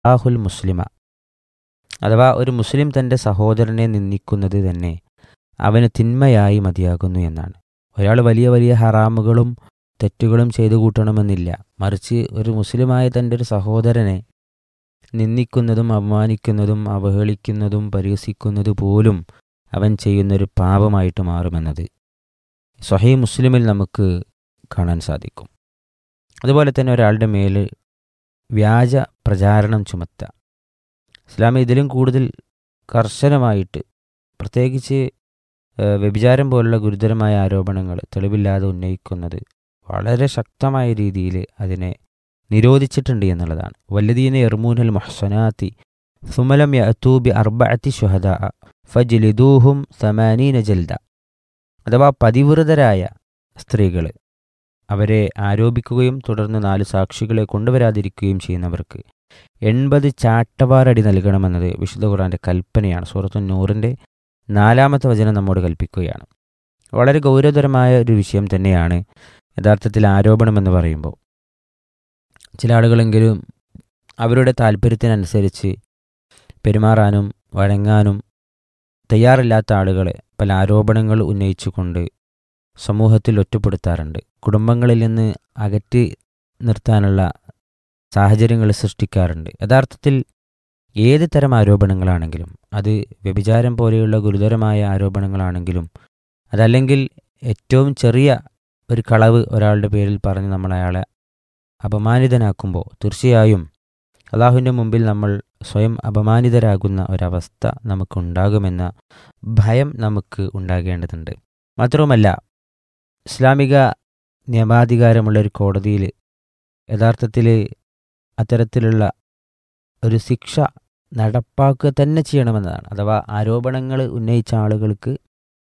ആഹുൽ മുസ്ലിമ അഥവാ ഒരു മുസ്ലിം തൻ്റെ സഹോദരനെ നിന്ദിക്കുന്നത് തന്നെ അവന് തിന്മയായി മതിയാകുന്നു എന്നാണ് ഒരാൾ വലിയ വലിയ ഹറാമുകളും തെറ്റുകളും ചെയ്തു കൂട്ടണമെന്നില്ല മറിച്ച് ഒരു മുസ്ലിമായ തൻ്റെ ഒരു സഹോദരനെ നിന്ദിക്കുന്നതും അപമാനിക്കുന്നതും അവഹേളിക്കുന്നതും പരിഹസിക്കുന്നത് പോലും അവൻ ചെയ്യുന്നൊരു പാപമായിട്ട് മാറുമെന്നത് സ്വഹീ മുസ്ലിമിൽ നമുക്ക് കാണാൻ സാധിക്കും അതുപോലെ തന്നെ ഒരാളുടെ മേൽ വ്യാജ പ്രചാരണം ചുമത്തുക ഇസ്ലാം ഇതിലും കൂടുതൽ കർശനമായിട്ട് പ്രത്യേകിച്ച് ഏഹ്, വ്യഭിചാരം പോലുള്ള ഗുരുതരമായ ആരോപണങ്ങൾ തെളിവില്ലാതെ ഉന്നയിക്കുന്നത് വളരെ ശക്തമായ രീതിയിൽ അതിനെ നിരോധിച്ചിട്ടുണ്ട് എന്നുള്ളതാണ് വല്ലദീന എർമൂനൽ മഹ്സനാത്തി സുമലം യഅത്തൂബി അർബഅത്തി ഷുഹദ ഫജ്ലിദൂഹും സമാനീന ജൽദ അഥവാ പതിവ്രതരായ സ്ത്രീകൾ അവരെ ആരോപിക്കുകയും തുടർന്ന് നാല് സാക്ഷികളെ കൊണ്ടുവരാതിരിക്കുകയും ചെയ്യുന്നവർക്ക് എൺപത് ചാട്ടവാറടി നൽകണമെന്നത് വിശുദ്ധ ഖുറാന്റെ കൽപ്പനയാണ് സൂറത്തു നൂറിൻ്റെ നാലാമത്തെ വചനം നമ്മോട് കൽപ്പിക്കുകയാണ് വളരെ ഗൗരവതരമായ ഒരു വിഷയം തന്നെയാണ് യഥാർത്ഥത്തിൽ ആരോപണമെന്ന് പറയുമ്പോൾ ചില ആളുകളെങ്കിലും അവരുടെ താല്പര്യത്തിനനുസരിച്ച് പെരുമാറാനും വഴങ്ങാനും തയ്യാറില്ലാത്ത ആളുകളെ പല ആരോപണങ്ങൾ ഉന്നയിച്ചുകൊണ്ട് സമൂഹത്തിൽ ഒറ്റപ്പെടുത്താറുണ്ട് കുടുംബങ്ങളിൽ നിന്ന് അകറ്റി നിർത്താനുള്ള സാഹചര്യങ്ങൾ സൃഷ്ടിക്കാറുണ്ട് യഥാർത്ഥത്തിൽ ഏത് തരം ആരോപണങ്ങളാണെങ്കിലും അത് വ്യഭിചാരം പോലെയുള്ള ഗുരുതരമായ ആരോപണങ്ങളാണെങ്കിലും അതല്ലെങ്കിൽ ഏറ്റവും ചെറിയ ഒരു കളവ് ഒരാളുടെ പേരിൽ പറഞ്ഞ് നമ്മൾ അയാളെ അപമാനിതനാക്കുമ്പോൾ തീർച്ചയായും അള്ളാഹുവിൻ്റെ മുമ്പിൽ നമ്മൾ സ്വയം അപമാനിതരാകുന്ന ഒരവസ്ഥ നമുക്കുണ്ടാകുമെന്ന ഭയം നമുക്ക് ഉണ്ടാകേണ്ടതുണ്ട് മാത്രവുമല്ല ഇസ്ലാമിക നിയമാധികാരമുള്ള ഒരു കോടതിയിൽ യഥാർത്ഥത്തിൽ അത്തരത്തിലുള്ള ഒരു ശിക്ഷ നടപ്പാക്കുക തന്നെ ചെയ്യണമെന്നതാണ് അഥവാ ആരോപണങ്ങൾ ഉന്നയിച്ച ആളുകൾക്ക്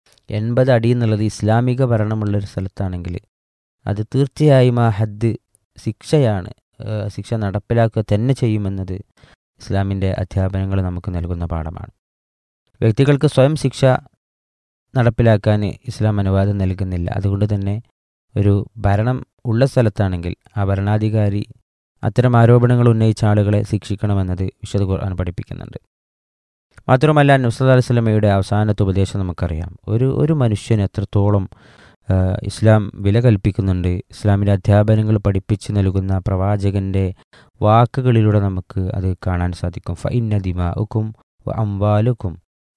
എൺപത് അടി എന്നുള്ളത് ഇസ്ലാമിക ഭരണമുള്ളൊരു സ്ഥലത്താണെങ്കിൽ അത് തീർച്ചയായും ആ ഹദ് ശിക്ഷയാണ് ഏഹ് ശിക്ഷ നടപ്പിലാക്കുക തന്നെ ചെയ്യുമെന്നത് ഇസ്ലാമിൻ്റെ അധ്യാപനങ്ങൾ നമുക്ക് നൽകുന്ന പാഠമാണ് വ്യക്തികൾക്ക് സ്വയം ശിക്ഷ നടപ്പിലാക്കാൻ ഇസ്ലാം അനുവാദം നൽകുന്നില്ല അതുകൊണ്ട് തന്നെ ഒരു ഭരണം ഉള്ള സ്ഥലത്താണെങ്കിൽ ആ ഭരണാധികാരി അത്തരം ആരോപണങ്ങൾ ഉന്നയിച്ച ആളുകളെ ശിക്ഷിക്കണമെന്നത് വിശുദ്ധ ഖുർആൻ പഠിപ്പിക്കുന്നുണ്ട് മാത്രമല്ല നുസ്രത് അലിസ്ലമയുടെ അവസാനത്തെ ഉപദേശം നമുക്കറിയാം ഒരു ഒരു മനുഷ്യന് എത്രത്തോളം ആ, ഇസ്ലാം വില കൽപ്പിക്കുന്നുണ്ട് ഇസ്ലാമിൻ്റെ അധ്യാപനങ്ങൾ പഠിപ്പിച്ച് നൽകുന്ന പ്രവാചകൻ്റെ വാക്കുകളിലൂടെ നമുക്ക് അത് കാണാൻ സാധിക്കും ഫൈന്ന ദിമാഉക്കും വ അംവാലുക്കും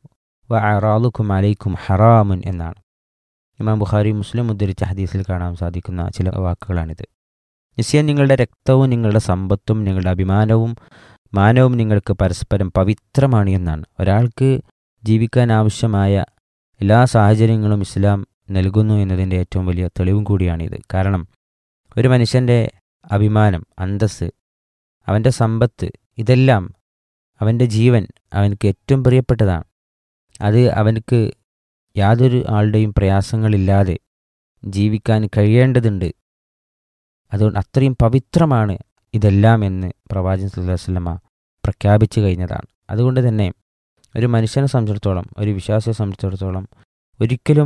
വ അറാലുക്കും അലൈക്കും ഹറാമുൻ എന്നാണ് ഇമാം ബുഖാരി മുസ്ലിം ഉദ്ധരിച്ച ഹദീസിൽ കാണാൻ സാധിക്കുന്ന ചില വാക്കുകളാണിത് നിശ്ചയം നിങ്ങളുടെ രക്തവും നിങ്ങളുടെ സമ്പത്തും നിങ്ങളുടെ അഭിമാനവും മാനവും നിങ്ങൾക്ക് പരസ്പരം പവിത്രമാണ് എന്നാണ് ഒരാൾക്ക് ജീവിക്കാൻ ആവശ്യമായ എല്ലാ സാഹചര്യങ്ങളും ഇസ്ലാം നൽകുന്നു എന്നതിൻ്റെ ഏറ്റവും വലിയ തെളിവും കൂടിയാണിത് കാരണം ഒരു മനുഷ്യൻ്റെ അഭിമാനം അന്തസ്സ് അവൻ്റെ സമ്പത്ത് ഇതെല്ലാം അവൻ്റെ ജീവൻ അവനക്ക് ഏറ്റവും പ്രിയപ്പെട്ടതാണ് അത് അവനക്ക് യാതൊരു ആളുടെയും പ്രയാസങ്ങളില്ലാതെ ജീവിക്കാൻ കഴിയേണ്ടതുണ്ട് അതുകൊണ്ട് അത്രയും പവിത്രമാണ് ഇതെല്ലാം എന്ന് പ്രവാചകൻ സല്ലല്ലാഹു അലൈഹി വസല്ലമ പ്രഖ്യാപിച്ചു കഴിഞ്ഞതാണ് അതുകൊണ്ട് തന്നെ ഒരു മനുഷ്യനെ സംബന്ധിച്ചിടത്തോളം ഒരു വിശ്വാസിയെ സംബന്ധിച്ചിടത്തോളം ഒരിക്കലും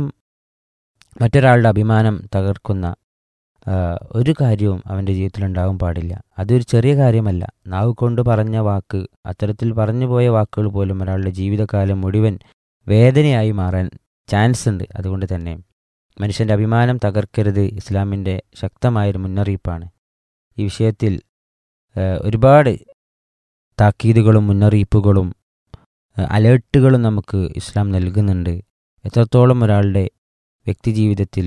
മറ്റൊരാളുടെ അഭിമാനം തകർക്കുന്ന ആ, ഒരു കാര്യവും അവൻ്റെ ജീവിതത്തിൽ ഉണ്ടാകാൻ പാടില്ല അതൊരു ചെറിയ കാര്യമല്ല നാവ് കൊണ്ട് പറഞ്ഞ വാക്ക് അത്തരത്തിൽ പറഞ്ഞു പോയ വാക്കുകൾ പോലും ഒരാളുടെ ജീവിതകാലം മുഴുവൻ വേദനയായി മാറാൻ ചാൻസ് ഉണ്ട് അതുകൊണ്ട് തന്നെ മനുഷ്യൻ്റെ അഭിമാനം തകർക്കരുത് ഇസ്ലാമിൻ്റെ ശക്തമായൊരു മുന്നറിയിപ്പാണ് ഈ വിഷയത്തിൽ ഏഹ്, ഒരുപാട് താക്കീതുകളും മുന്നറിയിപ്പുകളും ഏഹ്, അലേർട്ടുകളും നമുക്ക് ഇസ്ലാം നൽകുന്നുണ്ട് എത്രത്തോളം ഒരാളുടെ വ്യക്തിജീവിതത്തിൽ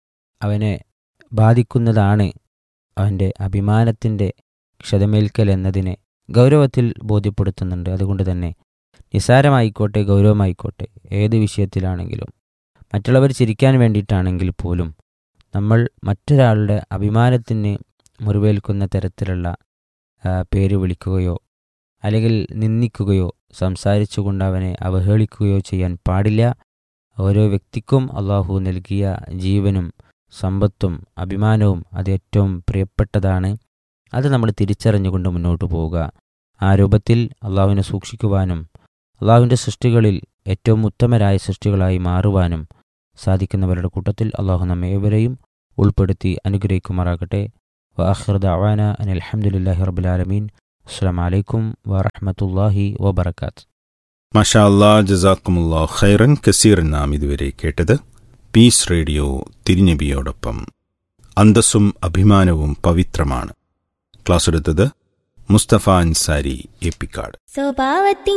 അവനെ ബാധിക്കുന്നതാണ് അവൻ്റെ അഭിമാനത്തിൻ്റെ ക്ഷതമേൽക്കൽ എന്നതിനെ ഗൗരവത്തിൽ ബോധ്യപ്പെടുത്തുന്നുണ്ട് അതുകൊണ്ട് തന്നെ നിസാരമായിക്കോട്ടെ ഗൗരവമായിക്കോട്ടെ ഏത് വിഷയത്തിലാണെങ്കിലും മറ്റുള്ളവർ ചിരിക്കാൻ വേണ്ടിയിട്ടാണെങ്കിൽ പോലും നമ്മൾ മറ്റൊരാളുടെ അഭിമാനത്തിന് മുറിവേൽക്കുന്ന തരത്തിലുള്ള ആ, പേര് വിളിക്കുകയോ അല്ലെങ്കിൽ നിന്ദിക്കുകയോ സംസാരിച്ചുകൊണ്ട് അവനെ അവഹേളിക്കുകയോ ചെയ്യാൻ പാടില്ല ഓരോ വ്യക്തിക്കും അള്ളാഹു നൽകിയ ജീവനും സമ്പത്തും അഭിമാനവും അത് ഏറ്റവും പ്രിയപ്പെട്ടതാണ് അത് നമ്മൾ തിരിച്ചറിഞ്ഞുകൊണ്ട് മുന്നോട്ട് പോവുക ആ രൂപത്തിൽ അള്ളാഹുവിനെ സൂക്ഷിക്കുവാനും അള്ളാഹുവിൻ്റെ സൃഷ്ടികളിൽ ഏറ്റവും ഉത്തമരായ സൃഷ്ടികളായി മാറുവാനും സാധിക്കുന്നവരുടെ കൂട്ടത്തിൽ അള്ളാഹു നമ്മെ ഏവരെയും ഉൾപ്പെടുത്തി അനുഗ്രഹിക്കുമാറാകട്ടെ വാഹിർ ദഅവാന അനിൽ അൽഹംദുലില്ലാഹി റബ്ബിൽ ആലമീൻ അസ്സാം വലൈക്കും വറഹമത്തല്ലാഹി വബർക്കാത്ത് മഷാ അല്ലാ ജസാക്കുമുല്ലാ ഖൈറൻ കസീർ നാം ഇതുവരെ കേട്ടത് പീസ് റേഡിയോ തിരുനബിയോടൊപ്പം അന്തസ്സും അഭിമാനവും പവിത്രമാണ് ക്ലാസ് എടുത്തത് മുസ്തഫ അൻസാരി എപ്പിക്കാട് സ്വഭാവത്തിൻ